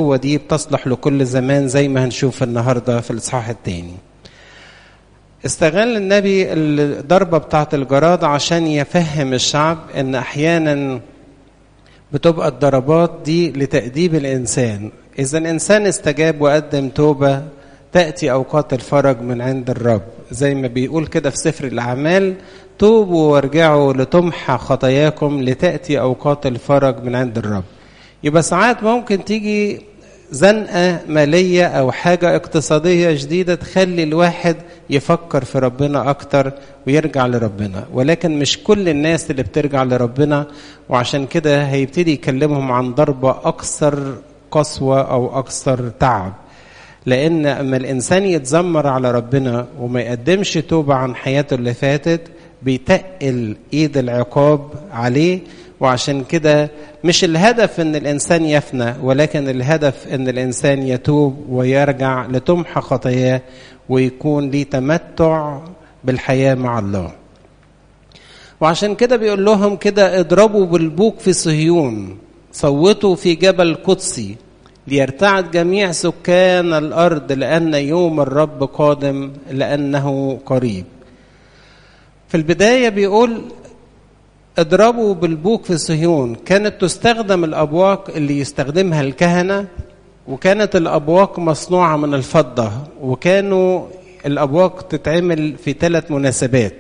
النبوة دي بتصلح لكل زمان زي ما هنشوف النهاردة في الإصحاح الثاني استغل النبي الضربة بتاعت الجراد عشان يفهم الشعب ان احيانا بتبقى الضربات دي لتأديب الإنسان إذا الإنسان استجاب وقدم توبة تأتي أوقات الفرج من عند الرب زي ما بيقول كده في سفر الأعمال توبوا وارجعوا لتمحى خطاياكم لتأتي أوقات الفرج من عند الرب يبقى ساعات ممكن تيجي زنقة مالية أو حاجة اقتصادية جديدة تخلي الواحد يفكر في ربنا أكتر ويرجع لربنا ولكن مش كل الناس اللي بترجع لربنا وعشان كده هيبتدي يكلمهم عن ضربة أكثر قسوة أو أكثر تعب لأن أما الإنسان يتذمر على ربنا وما يقدمش توبة عن حياته اللي فاتت بيتقل إيد العقاب عليه وعشان كده مش الهدف ان الانسان يفنى ولكن الهدف ان الانسان يتوب ويرجع لتمحى خطاياه ويكون ليه تمتع بالحياه مع الله. وعشان كده بيقول لهم كده اضربوا بالبوق في صهيون صوتوا في جبل قدسي ليرتعد جميع سكان الارض لان يوم الرب قادم لانه قريب. في البدايه بيقول اضربوا بالبوق في صهيون كانت تستخدم الابواق اللي يستخدمها الكهنه وكانت الابواق مصنوعه من الفضه وكانوا الابواق تتعمل في ثلاث مناسبات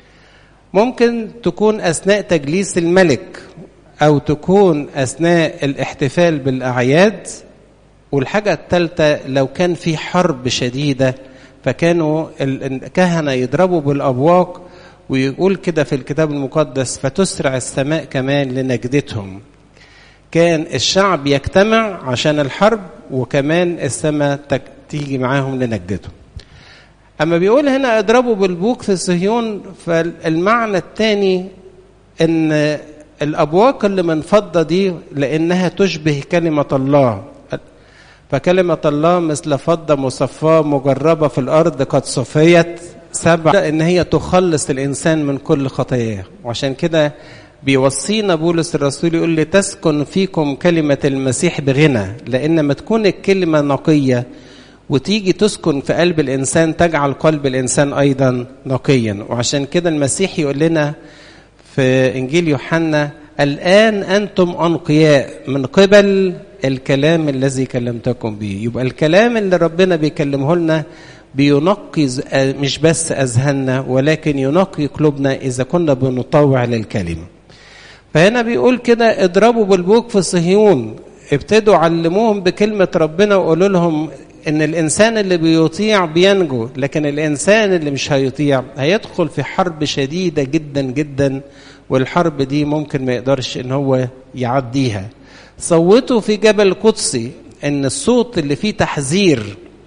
ممكن تكون اثناء تجليس الملك او تكون اثناء الاحتفال بالاعياد والحاجه الثالثه لو كان في حرب شديده فكانوا الكهنه يضربوا بالابواق ويقول كده في الكتاب المقدس فتسرع السماء كمان لنجدتهم كان الشعب يجتمع عشان الحرب وكمان السماء تيجي معاهم لنجدتهم أما بيقول هنا اضربوا بالبوق في صهيون فالمعنى الثاني ان الابواق اللي من فضه دي لانها تشبه كلمه الله فكلمه الله مثل فضه مصفاه مجربه في الارض قد صفيت سبع ان هي تخلص الانسان من كل خطاياه وعشان كده بيوصينا بولس الرسول يقول لي تسكن فيكم كلمة المسيح بغنى لأن ما تكون الكلمة نقية وتيجي تسكن في قلب الإنسان تجعل قلب الإنسان أيضا نقيا وعشان كده المسيح يقول لنا في إنجيل يوحنا الآن أنتم أنقياء من قبل الكلام الذي كلمتكم به يبقى الكلام اللي ربنا بيكلمه لنا بينقي مش بس اذهاننا ولكن ينقي قلوبنا اذا كنا بنطوع للكلمه. فهنا بيقول كده اضربوا بالبوق في صهيون ابتدوا علموهم بكلمه ربنا وقولوا لهم ان الانسان اللي بيطيع بينجو لكن الانسان اللي مش هيطيع هيدخل في حرب شديده جدا جدا والحرب دي ممكن ما يقدرش ان هو يعديها. صوتوا في جبل قدسي ان الصوت اللي فيه تحذير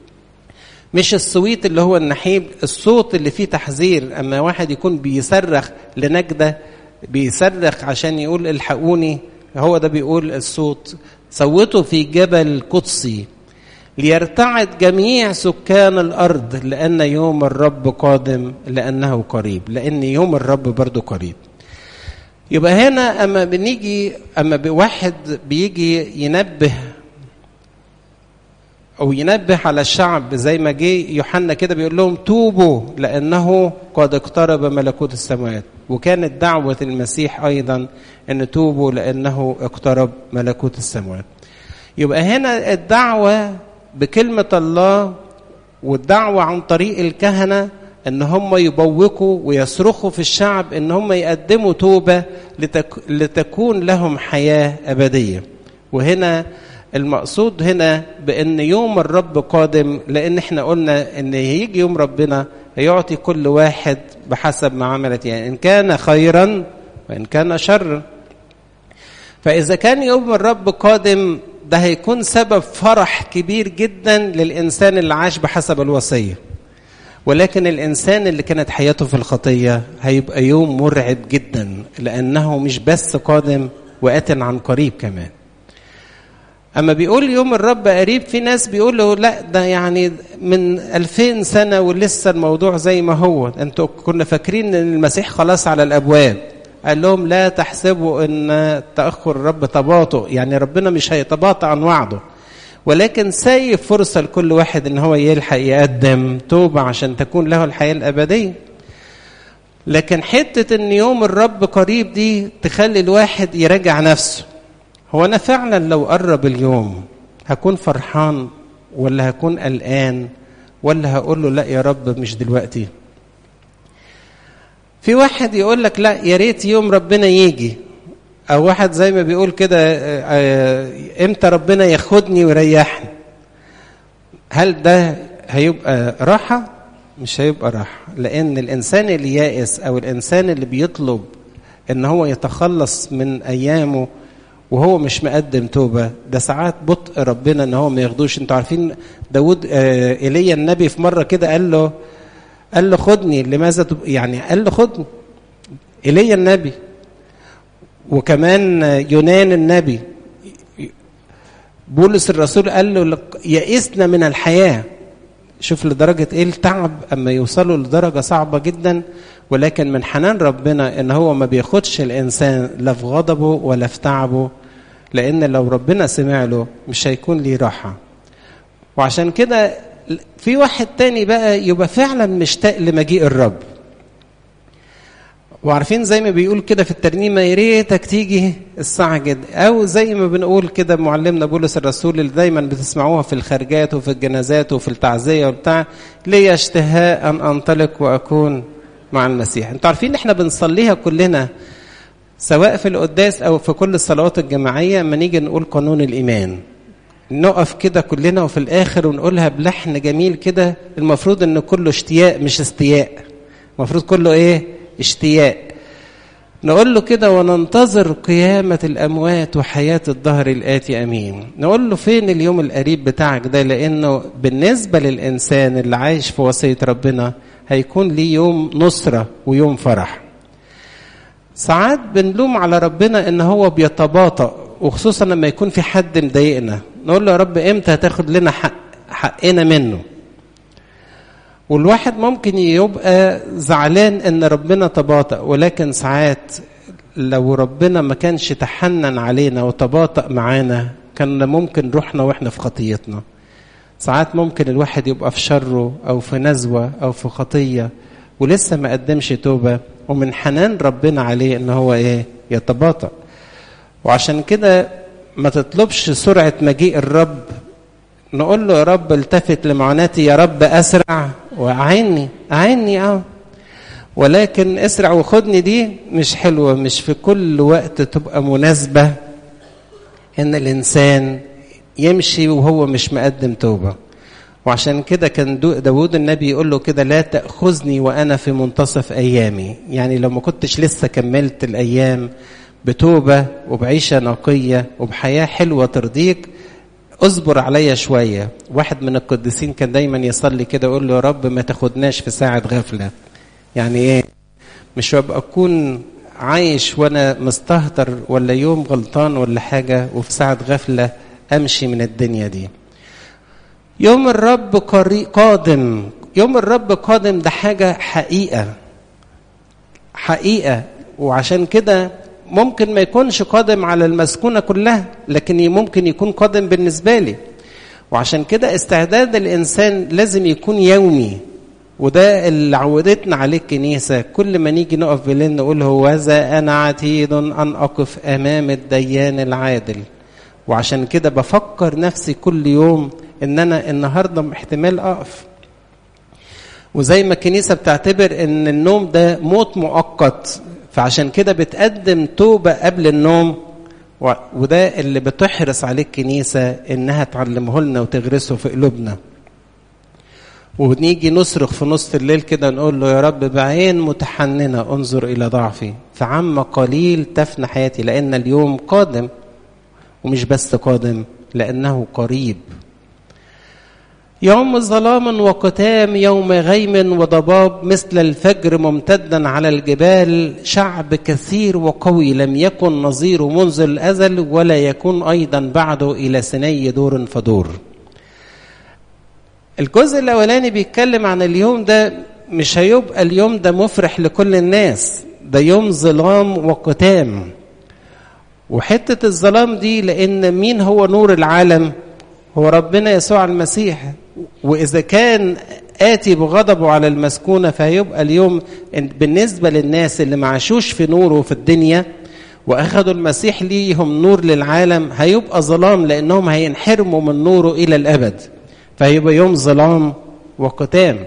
مش الصويت اللي هو النحيب الصوت اللي فيه تحذير اما واحد يكون بيصرخ لنجده بيصرخ عشان يقول الحقوني هو ده بيقول الصوت صوتوا في جبل قدسي ليرتعد جميع سكان الارض لان يوم الرب قادم لانه قريب لان يوم الرب برضه قريب يبقى هنا اما بنيجي اما واحد بيجي ينبه او ينبه على الشعب زي ما جه يوحنا كده بيقول لهم توبوا لانه قد اقترب ملكوت السماوات وكانت دعوه المسيح ايضا ان توبوا لانه اقترب ملكوت السماوات يبقى هنا الدعوه بكلمه الله والدعوه عن طريق الكهنه ان هم يبوقوا ويصرخوا في الشعب ان هم يقدموا توبه لتك لتكون لهم حياه ابديه وهنا المقصود هنا بان يوم الرب قادم لان احنا قلنا ان هيجي يوم ربنا هيعطي كل واحد بحسب ما عملت يعني ان كان خيرا وان كان شرا فاذا كان يوم الرب قادم ده هيكون سبب فرح كبير جدا للانسان اللي عاش بحسب الوصيه ولكن الانسان اللي كانت حياته في الخطيه هيبقى يوم مرعب جدا لانه مش بس قادم وات عن قريب كمان اما بيقول يوم الرب قريب في ناس بيقولوا لا ده يعني من ألفين سنة ولسه الموضوع زي ما هو انتوا كنا فاكرين ان المسيح خلاص على الابواب قال لهم لا تحسبوا ان تأخر الرب تباطؤ يعني ربنا مش هيتباطأ عن وعده ولكن سايب فرصة لكل واحد ان هو يلحق يقدم توبة عشان تكون له الحياة الأبدية لكن حتة ان يوم الرب قريب دي تخلي الواحد يراجع نفسه هو انا فعلا لو قرب اليوم هكون فرحان ولا هكون قلقان ولا هقول له لا يا رب مش دلوقتي في واحد يقول لك لا يا ريت يوم ربنا يجي او واحد زي ما بيقول كده امتى ربنا ياخدني ويريحني هل ده هيبقى راحه مش هيبقى راحه لان الانسان اللي يائس او الانسان اللي بيطلب ان هو يتخلص من ايامه وهو مش مقدم توبه ده ساعات بطء ربنا ان هو ما ياخدوش انتوا عارفين داود آه ايليا النبي في مره كده قال له قال له خدني لماذا تب... يعني قال له خدني ايليا النبي وكمان يونان النبي بولس الرسول قال له يئسنا من الحياه شوف لدرجة ايه التعب اما يوصلوا لدرجة صعبة جدا ولكن من حنان ربنا ان هو ما بياخدش الانسان لا في غضبه ولا في تعبه لان لو ربنا سمع له مش هيكون ليه راحة وعشان كده في واحد تاني بقى يبقى فعلا مشتاق لمجيء الرب وعارفين زي ما بيقول كده في الترنيمه يا ريتك تيجي الساعه جد او زي ما بنقول كده معلمنا بولس الرسول اللي دايما بتسمعوها في الخارجات وفي الجنازات وفي التعزيه وبتاع لي اشتهاء ان انطلق واكون مع المسيح انتوا عارفين احنا بنصليها كلنا سواء في القداس او في كل الصلوات الجماعيه اما نيجي نقول قانون الايمان نقف كده كلنا وفي الاخر ونقولها بلحن جميل كده المفروض ان كله اشتياق مش استياء المفروض كله ايه اشتياق نقول له كده وننتظر قيامة الأموات وحياة الظهر الآتي أمين نقول له فين اليوم القريب بتاعك ده لأنه بالنسبة للإنسان اللي عايش في وصية ربنا هيكون ليه يوم نصرة ويوم فرح ساعات بنلوم على ربنا ان هو بيتباطأ وخصوصا لما يكون في حد مضايقنا نقول له يا رب امتى هتاخد لنا حق حقنا منه والواحد ممكن يبقى زعلان ان ربنا تباطأ ولكن ساعات لو ربنا ما كانش تحنن علينا وتباطأ معانا كان ممكن روحنا واحنا في خطيتنا ساعات ممكن الواحد يبقى في شره او في نزوه او في خطيه ولسه ما قدمش توبه ومن حنان ربنا عليه ان هو ايه يتباطأ وعشان كده ما تطلبش سرعه مجيء الرب نقول له يا رب التفت لمعاناتي يا رب اسرع واعني اعني اه ولكن اسرع وخدني دي مش حلوه مش في كل وقت تبقى مناسبه ان الانسان يمشي وهو مش مقدم توبه وعشان كده كان داود النبي يقول له كده لا تأخذني وأنا في منتصف أيامي يعني لو ما كنتش لسه كملت الأيام بتوبة وبعيشة نقية وبحياة حلوة ترضيك اصبر عليا شوية واحد من القديسين كان دايما يصلي كده يقول له يا رب ما تاخدناش في ساعة غفلة يعني ايه مش هبقى اكون عايش وانا مستهتر ولا يوم غلطان ولا حاجة وفي ساعة غفلة امشي من الدنيا دي يوم الرب قادم يوم الرب قادم ده حاجة حقيقة حقيقة وعشان كده ممكن ما يكونش قادم على المسكونة كلها لكن ممكن يكون قادم بالنسبة لي وعشان كده استعداد الإنسان لازم يكون يومي وده اللي عودتنا عليه الكنيسة كل ما نيجي نقف بالليل نقول هوذا أنا عتيد أن أقف أمام الديان العادل وعشان كده بفكر نفسي كل يوم ان انا النهارده احتمال اقف وزي ما الكنيسه بتعتبر ان النوم ده موت مؤقت فعشان كده بتقدم توبه قبل النوم وده اللي بتحرص عليه الكنيسه انها تعلمه لنا وتغرسه في قلوبنا ونيجي نصرخ في نص الليل كده نقول له يا رب بعين متحننه انظر الى ضعفي فعم قليل تفنى حياتي لان اليوم قادم ومش بس قادم لانه قريب يوم ظلام وقتام يوم غيم وضباب مثل الفجر ممتدا على الجبال شعب كثير وقوي لم يكن نظيره منذ الازل ولا يكون ايضا بعده الى سني دور فدور الجزء الاولاني بيتكلم عن اليوم ده مش هيبقى اليوم ده مفرح لكل الناس ده يوم ظلام وقتام وحته الظلام دي لان مين هو نور العالم هو ربنا يسوع المسيح واذا كان اتي بغضبه على المسكونه فهيبقى اليوم بالنسبه للناس اللي ما عاشوش في نوره في الدنيا واخذوا المسيح ليهم نور للعالم هيبقى ظلام لانهم هينحرموا من نوره الى الابد فهيبقى يوم ظلام وقتام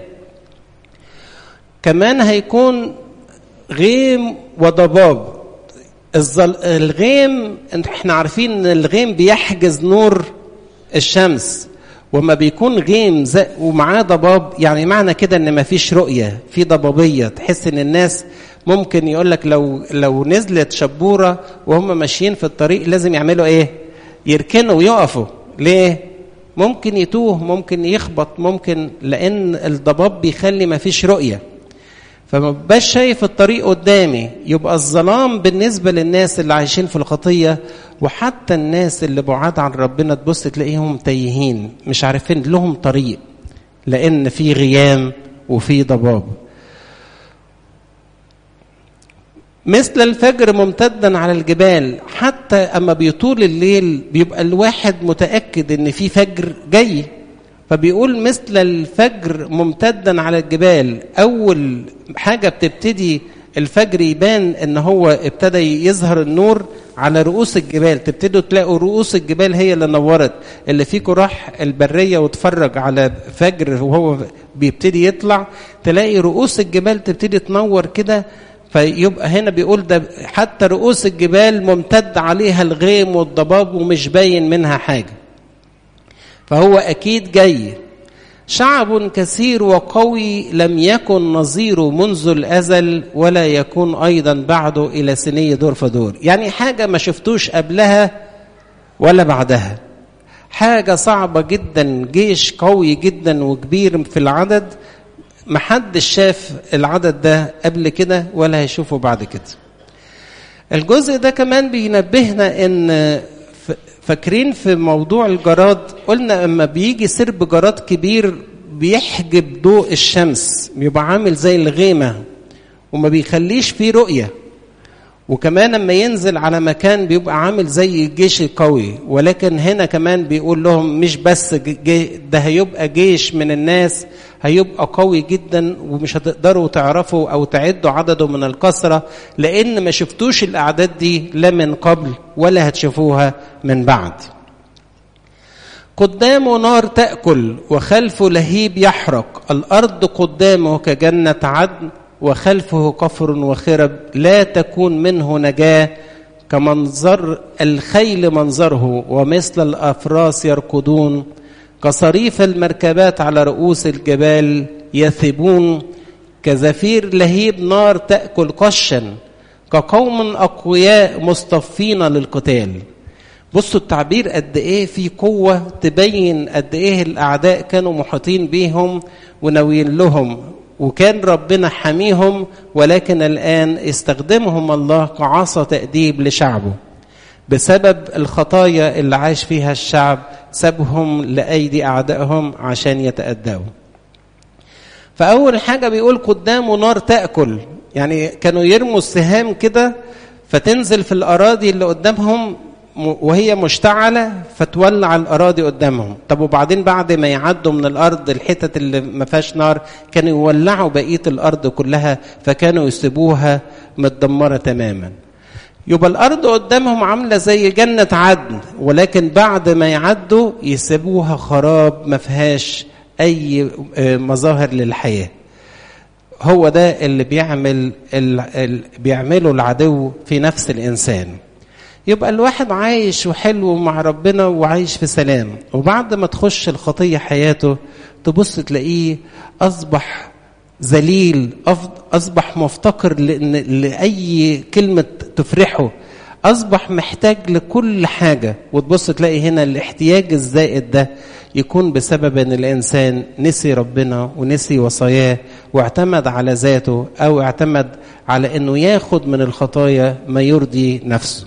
كمان هيكون غيم وضباب الظل... الغيم احنا عارفين ان الغيم بيحجز نور الشمس وما بيكون غيم زي ومعاه ضباب يعني معنى كده ان مفيش رؤيه في ضبابيه تحس ان الناس ممكن يقول لك لو لو نزلت شبوره وهم ماشيين في الطريق لازم يعملوا ايه؟ يركنوا ويقفوا ليه؟ ممكن يتوه ممكن يخبط ممكن لان الضباب بيخلي مفيش رؤيه فما بقاش شايف الطريق قدامي يبقى الظلام بالنسبة للناس اللي عايشين في الخطية وحتى الناس اللي بعاد عن ربنا تبص تلاقيهم تايهين مش عارفين لهم طريق لأن في غيام وفي ضباب مثل الفجر ممتدا على الجبال حتى أما بيطول الليل بيبقى الواحد متأكد إن في فجر جاي فبيقول مثل الفجر ممتدا على الجبال اول حاجه بتبتدي الفجر يبان ان هو ابتدى يظهر النور على رؤوس الجبال تبتدوا تلاقوا رؤوس الجبال هي اللي نورت اللي فيكم راح البريه واتفرج على فجر وهو بيبتدي يطلع تلاقي رؤوس الجبال تبتدي تنور كده فيبقى هنا بيقول ده حتى رؤوس الجبال ممتد عليها الغيم والضباب ومش باين منها حاجه فهو اكيد جاي شعب كثير وقوي لم يكن نظيره منذ الازل ولا يكون ايضا بعده الى سنيه دور فدور يعني حاجه ما شفتوش قبلها ولا بعدها حاجه صعبه جدا جيش قوي جدا وكبير في العدد محدش شاف العدد ده قبل كده ولا هيشوفه بعد كده الجزء ده كمان بينبهنا ان فاكرين في موضوع الجراد قلنا اما بيجي سرب جراد كبير بيحجب ضوء الشمس بيبقى عامل زي الغيمه وما بيخليش فيه رؤيه وكمان لما ينزل على مكان بيبقى عامل زي الجيش القوي ولكن هنا كمان بيقول لهم مش بس ده هيبقى جيش من الناس هيبقى قوي جدا ومش هتقدروا تعرفوا او تعدوا عدده من الكثره لان ما شفتوش الاعداد دي لا من قبل ولا هتشوفوها من بعد قدامه نار تاكل وخلفه لهيب يحرق الارض قدامه كجنه عدن وخلفه كفر وخرب لا تكون منه نجاه كمنظر الخيل منظره ومثل الافراس يركضون كصريف المركبات على رؤوس الجبال يثبون كزفير لهيب نار تاكل قشا كقوم اقوياء مصطفين للقتال بصوا التعبير قد ايه في قوه تبين قد ايه الاعداء كانوا محيطين بيهم وناويين لهم وكان ربنا حميهم ولكن الآن استخدمهم الله كعصا تأديب لشعبه بسبب الخطايا اللي عاش فيها الشعب سابهم لأيدي أعدائهم عشان يتأدوا فأول حاجة بيقول قدامه نار تأكل يعني كانوا يرموا السهام كده فتنزل في الأراضي اللي قدامهم وهي مشتعلة فتولع الأراضي قدامهم طب وبعدين بعد ما يعدوا من الأرض الحتت اللي ما فيهاش نار كانوا يولعوا بقية الأرض كلها فكانوا يسيبوها متدمرة تماما يبقى الأرض قدامهم عاملة زي جنة عدن ولكن بعد ما يعدوا يسيبوها خراب ما فيهاش أي مظاهر للحياة هو ده اللي بيعمل اللي بيعمله العدو في نفس الإنسان يبقى الواحد عايش وحلو مع ربنا وعايش في سلام وبعد ما تخش الخطية حياته تبص تلاقيه أصبح ذليل أصبح مفتقر لأي كلمة تفرحه أصبح محتاج لكل حاجة وتبص تلاقي هنا الاحتياج الزائد ده يكون بسبب ان الانسان نسي ربنا ونسي وصاياه واعتمد على ذاته او اعتمد على انه ياخد من الخطايا ما يرضي نفسه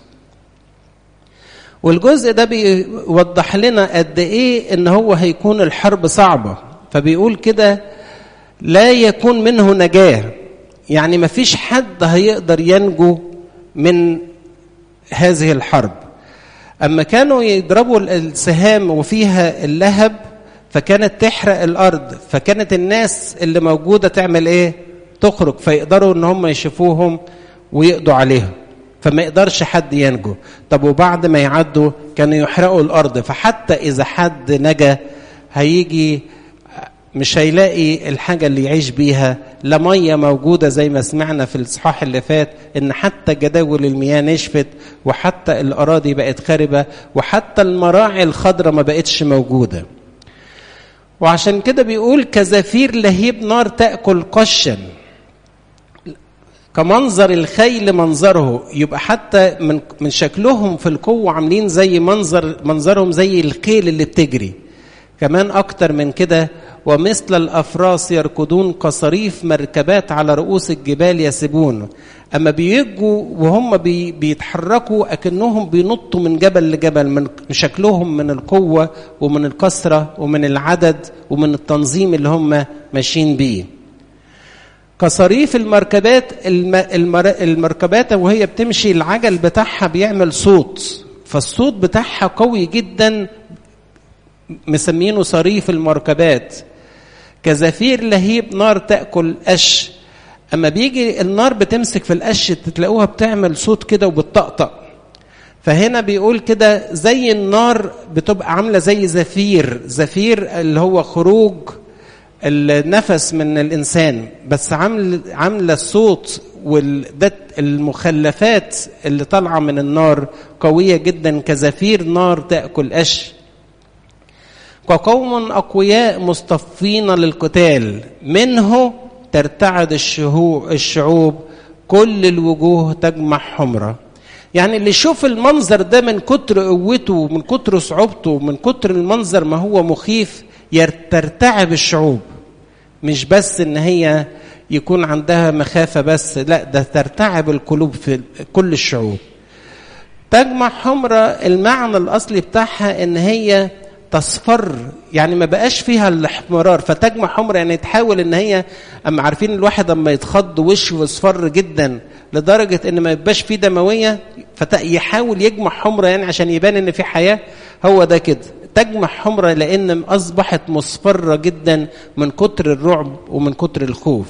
والجزء ده بيوضح لنا قد ايه ان هو هيكون الحرب صعبه فبيقول كده لا يكون منه نجاه يعني ما فيش حد هيقدر ينجو من هذه الحرب اما كانوا يضربوا السهام وفيها اللهب فكانت تحرق الارض فكانت الناس اللي موجوده تعمل ايه تخرج فيقدروا ان هم يشوفوهم ويقضوا عليهم فما يقدرش حد ينجو طب وبعد ما يعدوا كانوا يحرقوا الارض فحتى اذا حد نجا هيجي مش هيلاقي الحاجة اللي يعيش بيها لا مية موجودة زي ما سمعنا في الإصحاح اللي فات إن حتى جداول المياه نشفت وحتى الأراضي بقت خاربة وحتى المراعي الخضراء ما بقتش موجودة وعشان كده بيقول كزفير لهيب نار تأكل قشا كمنظر الخيل منظره يبقى حتى من من شكلهم في القوة عاملين زي منظر منظرهم زي الخيل اللي بتجري كمان أكتر من كده ومثل الأفراس يركضون كصريف مركبات على رؤوس الجبال يسبون أما بيجوا وهم بي بيتحركوا أكنهم بينطوا من جبل لجبل من شكلهم من القوة ومن الكثرة ومن العدد ومن التنظيم اللي هم ماشيين بيه كصريف المركبات المر... المركبات وهي بتمشي العجل بتاعها بيعمل صوت فالصوت بتاعها قوي جدا مسمينه صريف المركبات كزفير لهيب نار تأكل قش أما بيجي النار بتمسك في القش تلاقوها بتعمل صوت كده وبتطقطق فهنا بيقول كده زي النار بتبقى عاملة زي زفير زفير اللي هو خروج النفس من الإنسان بس عامل عاملة الصوت المخلفات اللي طالعة من النار قوية جدا كزفير نار تأكل قش كقوم أقوياء مصطفين للقتال منه ترتعد الشعوب كل الوجوه تجمع حمرة يعني اللي يشوف المنظر ده من كتر قوته من كتر صعوبته من كتر المنظر ما هو مخيف ترتعب الشعوب مش بس ان هي يكون عندها مخافة بس لا ده ترتعب القلوب في كل الشعوب تجمع حمرة المعنى الأصلي بتاعها ان هي تصفر يعني ما بقاش فيها الاحمرار فتجمع حمر يعني تحاول ان هي اما عارفين الواحد اما يتخض وشه يصفر جدا لدرجه ان ما يبقاش فيه دمويه فيحاول يجمع حمره يعني عشان يبان ان في حياه هو ده كده تجمع حمره لان اصبحت مصفره جدا من كتر الرعب ومن كتر الخوف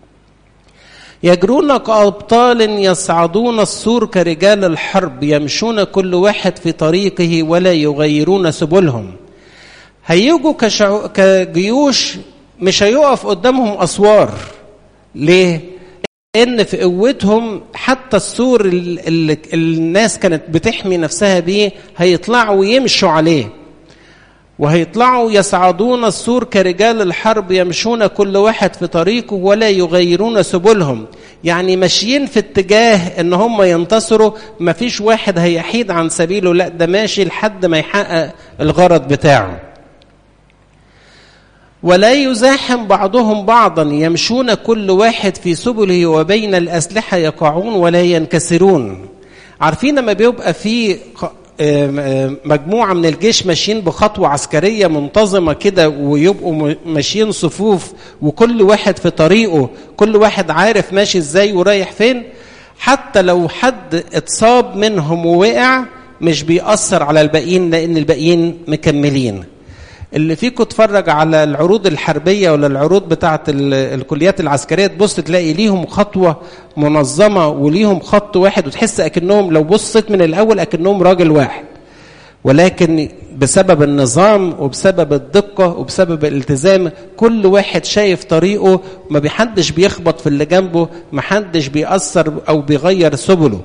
يجرون كأبطال يصعدون السور كرجال الحرب يمشون كل واحد في طريقه ولا يغيرون سبلهم هيجوا كشعو... كجيوش مش هيقف قدامهم اسوار ليه ان في قوتهم حتى السور اللي الناس كانت بتحمي نفسها بيه هيطلعوا ويمشوا عليه وهيطلعوا يصعدون السور كرجال الحرب يمشون كل واحد في طريقه ولا يغيرون سبلهم يعني ماشيين في اتجاه ان هم ينتصروا ما فيش واحد هيحيد عن سبيله لا ده ماشي لحد ما يحقق الغرض بتاعه ولا يزاحم بعضهم بعضا يمشون كل واحد في سبله وبين الأسلحة يقعون ولا ينكسرون عارفين لما بيبقى في مجموعة من الجيش ماشيين بخطوة عسكرية منتظمة كده ويبقوا ماشيين صفوف وكل واحد في طريقه كل واحد عارف ماشي ازاي ورايح فين حتى لو حد اتصاب منهم ووقع مش بيأثر على الباقيين لأن الباقيين مكملين اللي فيكم اتفرج على العروض الحربيه ولا العروض بتاعه الكليات العسكريه تبص تلاقي ليهم خطوه منظمه وليهم خط واحد وتحس اكنهم لو بصيت من الاول اكنهم راجل واحد ولكن بسبب النظام وبسبب الدقة وبسبب الالتزام كل واحد شايف طريقه ما بيحدش بيخبط في اللي جنبه ما حدش بيأثر أو بيغير سبله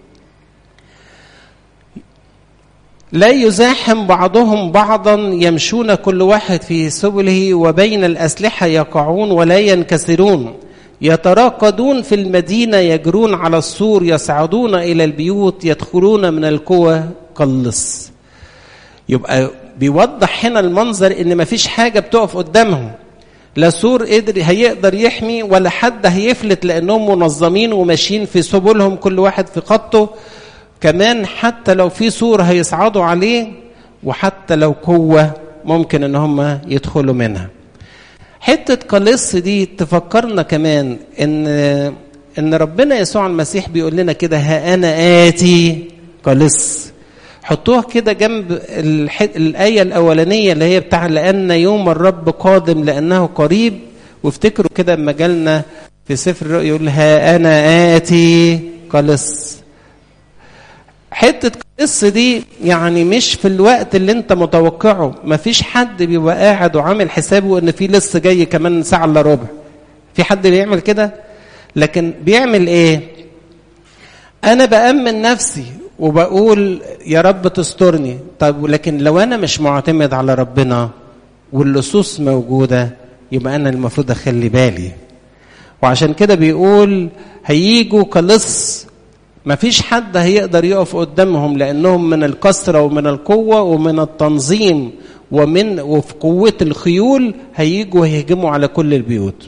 لا يزاحم بعضهم بعضا يمشون كل واحد في سبله وبين الأسلحة يقعون ولا ينكسرون يتراقدون في المدينة يجرون على السور يصعدون إلى البيوت يدخلون من القوى كاللص يبقى بيوضح هنا المنظر ان مفيش حاجة بتقف قدامهم لا سور قدر هيقدر يحمي ولا حد هيفلت لانهم منظمين وماشيين في سبلهم كل واحد في خطه كمان حتى لو في سور هيصعدوا عليه وحتى لو قوة ممكن ان هم يدخلوا منها حتة قلص دي تفكرنا كمان ان ان ربنا يسوع المسيح بيقول لنا كده ها انا اتي قلص حطوها كده جنب الح... الآية الأولانية اللي هي بتاع لأن يوم الرب قادم لأنه قريب وافتكروا كده لما جالنا في سفر الرؤيا يقول ها أنا آتي قلص حتة قلص دي يعني مش في الوقت اللي انت متوقعه مفيش حد بيبقى قاعد وعامل حسابه ان في لص جاي كمان ساعة الا ربع في حد بيعمل كده لكن بيعمل ايه انا بأمن نفسي وبقول يا رب تسترني طب لكن لو انا مش معتمد على ربنا واللصوص موجوده يبقى انا المفروض اخلي بالي وعشان كده بيقول هيجوا كلص مفيش حد هيقدر يقف قدامهم لانهم من الكثره ومن القوه ومن التنظيم ومن وفي قوه الخيول هيجوا يهجموا على كل البيوت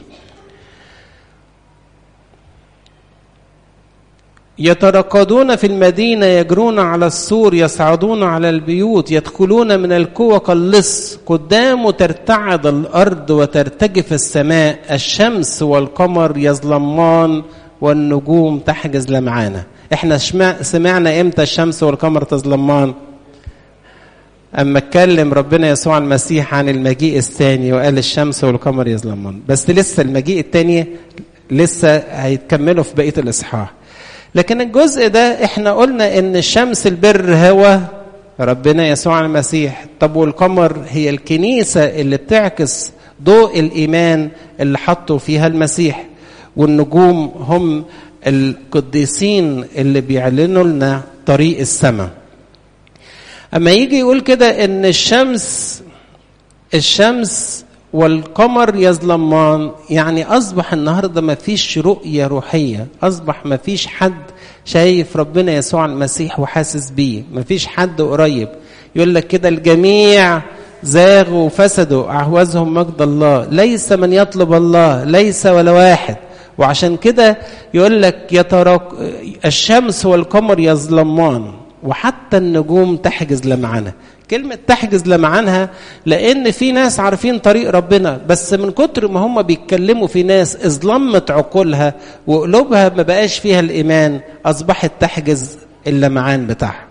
يترقدون في المدينة يجرون على السور يصعدون على البيوت يدخلون من القوة كاللص قدامه ترتعد الأرض وترتجف السماء الشمس والقمر يظلمان والنجوم تحجز لمعانا احنا سمعنا امتى الشمس والقمر تظلمان أما اتكلم ربنا يسوع المسيح عن المجيء الثاني وقال الشمس والقمر يظلمان بس لسه المجيء الثاني لسه هيتكملوا في بقية الإصحاح لكن الجزء ده احنا قلنا ان الشمس البر هو ربنا يسوع المسيح طب والقمر هي الكنيسة اللي بتعكس ضوء الإيمان اللي حطوا فيها المسيح والنجوم هم القديسين اللي بيعلنوا لنا طريق السماء أما يجي يقول كده إن الشمس الشمس والقمر يظلمان يعني أصبح النهاردة ما فيش رؤية روحية أصبح ما فيش حد شايف ربنا يسوع المسيح وحاسس بيه ما فيش حد قريب يقول لك كده الجميع زاغوا وفسدوا أعوزهم مجد الله ليس من يطلب الله ليس ولا واحد وعشان كده يقول لك يترك الشمس والقمر يظلمان وحتى النجوم تحجز لمعانها كلمة تحجز لمعانها لأن في ناس عارفين طريق ربنا بس من كتر ما هم بيتكلموا في ناس اظلمت عقولها وقلوبها ما بقاش فيها الإيمان أصبحت تحجز اللمعان بتاعها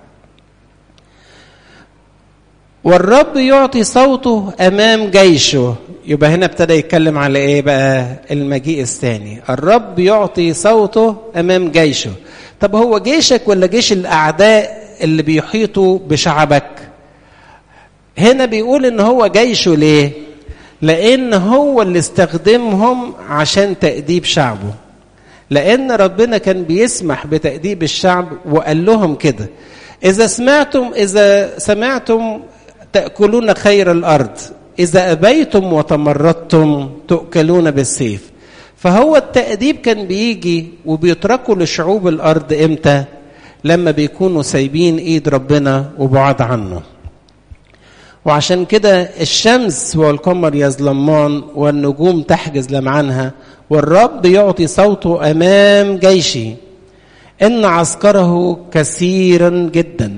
والرب يعطي صوته أمام جيشه يبقى هنا ابتدى يتكلم على ايه بقى المجيء الثاني الرب يعطي صوته امام جيشه طب هو جيشك ولا جيش الاعداء اللي بيحيطوا بشعبك هنا بيقول ان هو جيشه ليه لان هو اللي استخدمهم عشان تاديب شعبه لان ربنا كان بيسمح بتاديب الشعب وقال لهم كده اذا سمعتم اذا سمعتم تاكلون خير الارض إذا أبيتم وتمردتم تؤكلون بالسيف فهو التأديب كان بيجي وبيتركوا لشعوب الأرض إمتى لما بيكونوا سايبين إيد ربنا وبعاد عنه وعشان كده الشمس والقمر يظلمان والنجوم تحجز لمعنها والرب يعطي صوته أمام جيشه إن عسكره كثيرا جداً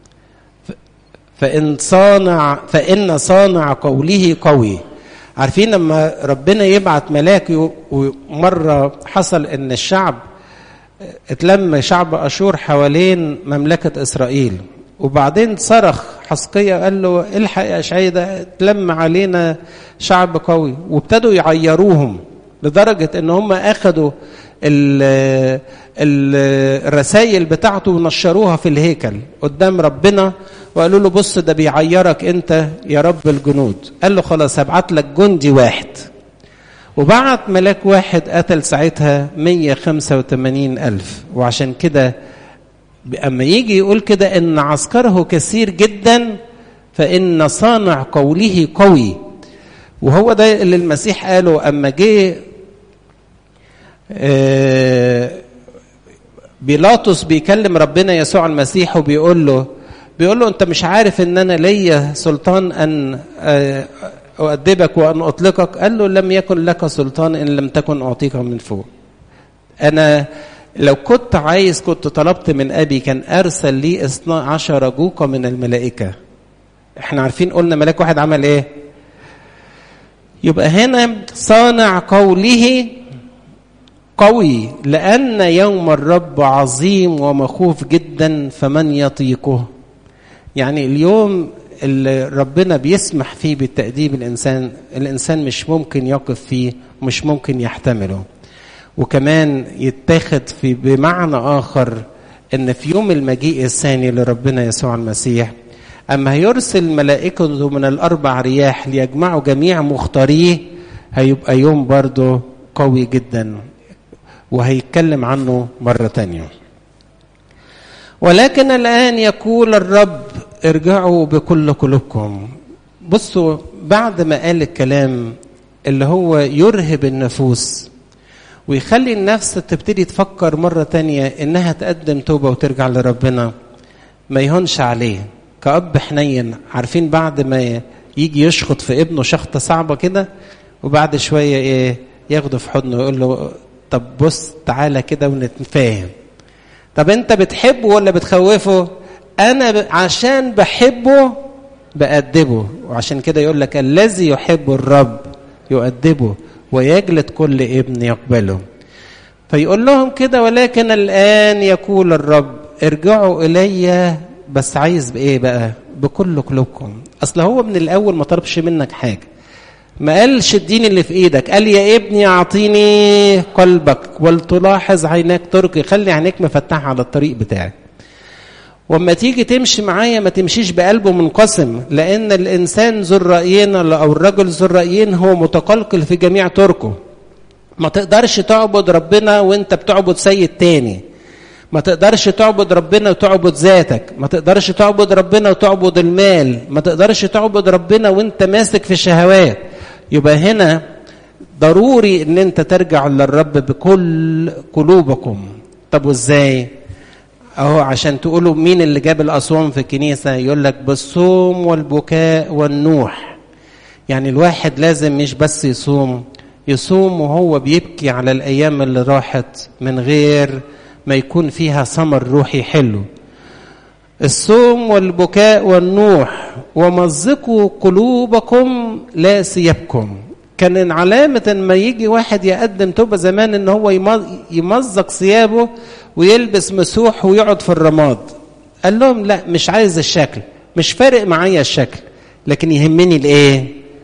فإن صانع فإن صانع قوله قوي عارفين لما ربنا يبعت ملاك ومرة حصل إن الشعب اتلم شعب أشور حوالين مملكة إسرائيل وبعدين صرخ حسقية قال له الحق يا أشعية ده اتلم علينا شعب قوي وابتدوا يعيروهم لدرجة إن هم أخدوا الرسائل بتاعته ونشروها في الهيكل قدام ربنا وقالوا له بص ده بيعيرك انت يا رب الجنود قال له خلاص هبعت لك جندي واحد وبعت ملاك واحد قتل ساعتها 185 ألف وعشان كده أما يجي يقول كده إن عسكره كثير جدا فإن صانع قوله قوي وهو ده اللي المسيح قاله أما جه بيلاطس بيكلم ربنا يسوع المسيح وبيقول له بيقول له انت مش عارف ان انا ليا سلطان ان اؤدبك وان اطلقك قال له لم يكن لك سلطان ان لم تكن اعطيك من فوق انا لو كنت عايز كنت طلبت من ابي كان ارسل لي اثنا عشر جوقه من الملائكه احنا عارفين قلنا ملاك واحد عمل ايه يبقى هنا صانع قوله قوي لأن يوم الرب عظيم ومخوف جدا فمن يطيقه يعني اليوم اللي ربنا بيسمح فيه بالتأديب الإنسان الإنسان مش ممكن يقف فيه مش ممكن يحتمله وكمان يتاخد في بمعنى آخر إن في يوم المجيء الثاني لربنا يسوع المسيح أما هيرسل ملائكته من الأربع رياح ليجمعوا جميع مختاريه هيبقى يوم برضه قوي جدا وهيتكلم عنه مرة تانية ولكن الآن يقول الرب ارجعوا بكل قلوبكم بصوا بعد ما قال الكلام اللي هو يرهب النفوس ويخلي النفس تبتدي تفكر مرة تانية إنها تقدم توبة وترجع لربنا ما يهونش عليه كأب حنين عارفين بعد ما يجي يشخط في ابنه شخطة صعبة كده وبعد شوية إيه ياخده في حضنه ويقول له طب بص تعالى كده ونتفاهم طب أنت بتحبه ولا بتخوفه؟ أنا ب... عشان بحبه بأدبه وعشان كده يقول لك الذي يحب الرب يؤدبه ويجلد كل ابن يقبله فيقول لهم كده ولكن الآن يقول الرب ارجعوا إلي بس عايز بإيه بقى بكل قلوبكم أصل هو من الأول ما طلبش منك حاجة ما قالش اديني اللي في ايدك قال يا ابني اعطيني قلبك ولتلاحظ عيناك تركي خلي عينيك مفتحه على الطريق بتاعك واما تيجي تمشي معايا ما تمشيش بقلبه منقسم لان الانسان ذو الرايين او الرجل ذو الرايين هو متقلقل في جميع طرقه ما تقدرش تعبد ربنا وانت بتعبد سيد تاني ما تقدرش تعبد ربنا وتعبد ذاتك ما تقدرش تعبد ربنا وتعبد المال ما تقدرش تعبد ربنا وانت ماسك في الشهوات يبقى هنا ضروري ان انت ترجع للرب بكل قلوبكم طب وازاي اهو عشان تقولوا مين اللي جاب الاصوام في الكنيسه يقول لك بالصوم والبكاء والنوح يعني الواحد لازم مش بس يصوم يصوم وهو بيبكي على الايام اللي راحت من غير ما يكون فيها ثمر روحي حلو الصوم والبكاء والنوح ومزقوا قلوبكم لا ثيابكم كان علامة ما يجي واحد يقدم توبة زمان ان هو يمزق ثيابه ويلبس مسوح ويقعد في الرماد قال لهم لا مش عايز الشكل مش فارق معايا الشكل لكن يهمني الايه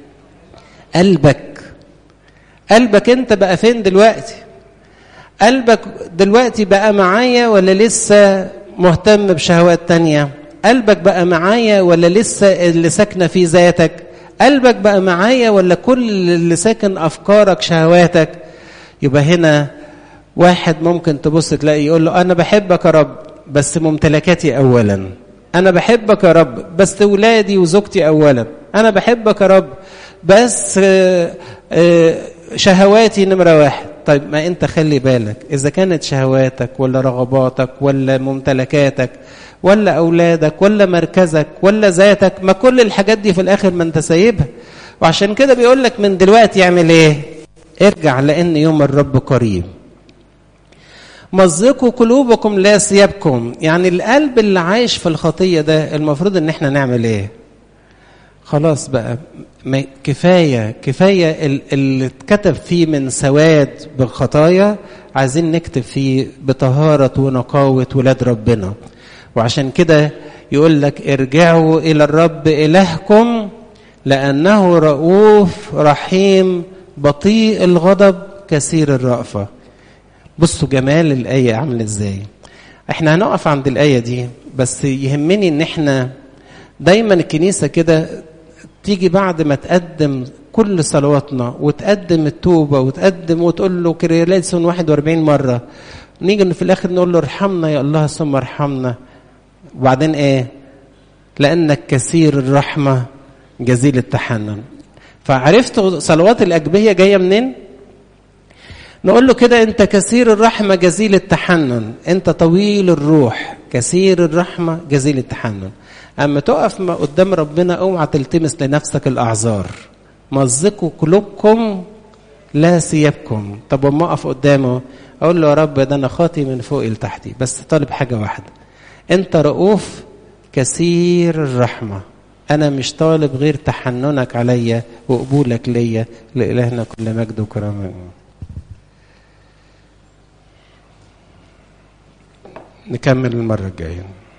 قلبك قلبك انت بقى فين دلوقتي قلبك دلوقتي بقى معايا ولا لسه مهتم بشهوات تانية قلبك بقى معايا ولا لسه اللي ساكنة في ذاتك قلبك بقى معايا ولا كل اللي ساكن أفكارك شهواتك يبقى هنا واحد ممكن تبص تلاقي يقول له أنا بحبك يا رب بس ممتلكاتي أولا أنا بحبك يا رب بس ولادي وزوجتي أولا أنا بحبك يا رب بس شهواتي نمرة واحد طيب ما انت خلي بالك اذا كانت شهواتك ولا رغباتك ولا ممتلكاتك ولا اولادك ولا مركزك ولا ذاتك ما كل الحاجات دي في الاخر ما انت سايبها وعشان كده بيقول لك من دلوقتي اعمل ايه ارجع لان يوم الرب قريب مزقوا قلوبكم لا ثيابكم يعني القلب اللي عايش في الخطيه ده المفروض ان احنا نعمل ايه خلاص بقى ما كفايه كفايه اللي اتكتب فيه من سواد بالخطايا عايزين نكتب فيه بطهاره ونقاوه ولاد ربنا وعشان كده يقول لك ارجعوا الى الرب الهكم لانه رؤوف رحيم بطيء الغضب كثير الرأفه بصوا جمال الايه عامل ازاي احنا هنقف عند الايه دي بس يهمني ان احنا دايما الكنيسه كده تيجي بعد ما تقدم كل صلواتنا وتقدم التوبه وتقدم وتقول له كريليسون 41 مره نيجي في الاخر نقول له ارحمنا يا الله ثم ارحمنا وبعدين ايه لانك كثير الرحمه جزيل التحنن فعرفتوا صلوات الاجبيه جايه منين نقول له كده انت كثير الرحمه جزيل التحنن انت طويل الروح كثير الرحمه جزيل التحنن اما تقف قدام ربنا اوعى تلتمس لنفسك الاعذار مزقوا قلوبكم لا ثيابكم طب وما اقف قدامه اقول له يا رب ده انا خاطي من فوق لتحتي بس طالب حاجه واحده انت رؤوف كثير الرحمه انا مش طالب غير تحننك عليا وقبولك ليا لالهنا كل مجد وكرامه نكمل المره الجايه